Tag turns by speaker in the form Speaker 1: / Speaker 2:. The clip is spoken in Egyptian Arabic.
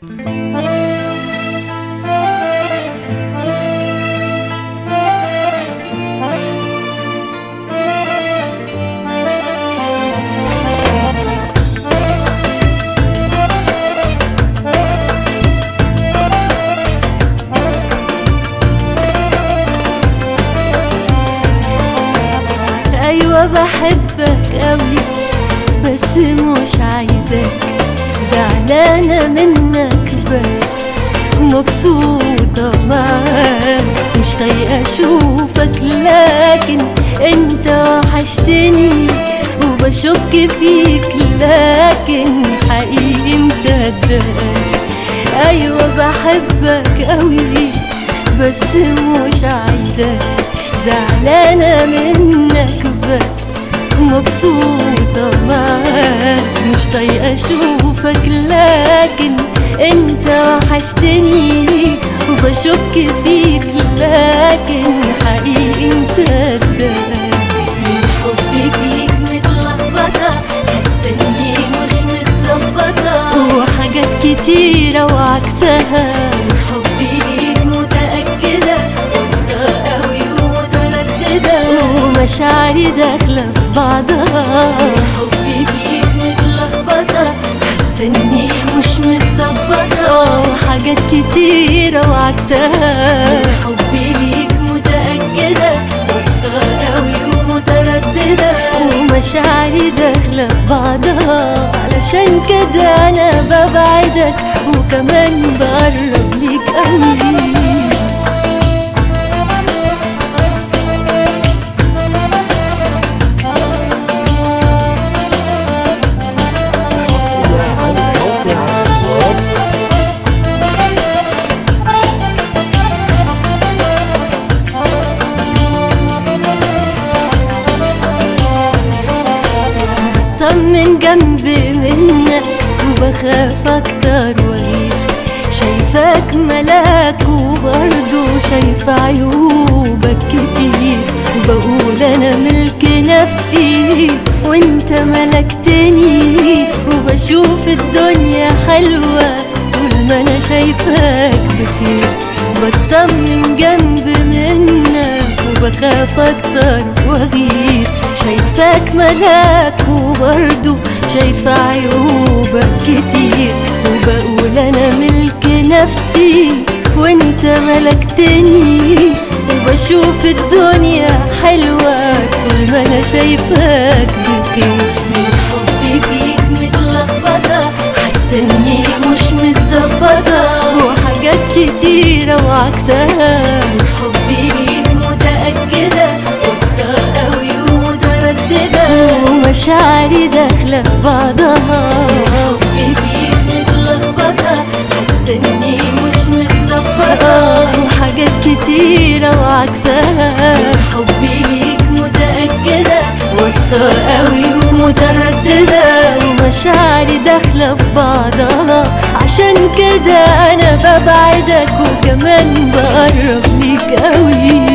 Speaker 1: ايوه بحبك قوي بس مش عايزاك زعلانة منك بس مبسوطة معاك مش طايقة اشوفك لكن انت وحشتني وبشك فيك لكن حقيقي مصدقك ايوه بحبك قوي بس مش عايزاك زعلانة منك بس مبسوطة معاك مش طايقة اشوفك لكن انت وحشتني وبشك فيك لكن حقيقي مصدقك من حبي فيك متلخبطة حاسة اني مش متظبطة وحاجات كتيرة وعكسها من حبي ليك متأكدة واثقة قوي ومترددة ومشاعري داخلة في بعضها من حبي فيك متلخبطة حاسة اني مش متظبطة وحاجات كتيرة وعكسها من حبي ليك متأكدة واثقة قوي ومترددة ومشاعري داخلة في بعضها علشان كده أنا ببعدك وكمان بقرب ليك قوي
Speaker 2: حصريا على موقع الواب
Speaker 1: طمن جنبي منك وبخاف اكتر واغير شايفاك ملاك وبرضه شايفة عيوبك كتير بقول انا ملك نفسي وانت ملكتني وبشوف الدنيا حلوة طول ما انا شايفاك بخير بطمن جنب منك وبخاف اكتر واغير شايفاك ملاك وبرضه شايفة عيوبك كتير وبقول انا ملك نفسي وانت ملكتني وبشوف الدنيا حلوة طول ما انا شايفاك بخير من حبي فيك متلخبطة حاسة اني مش متظبطة وحاجات كتيرة وعكسها من حبي ليك متأكدة واثقة قوي ومترددة ومشاعري داخلة في بعضها حبي فيك متلخبطة حاسة اني مش متظبطة وحاجات كتيرة وعكسها حبي ليك متأكدة واثقة قوي ومترددة ومشاعري داخلة في بعضها عشان كده أنا ببعدك وكمان بقرب ليك قوي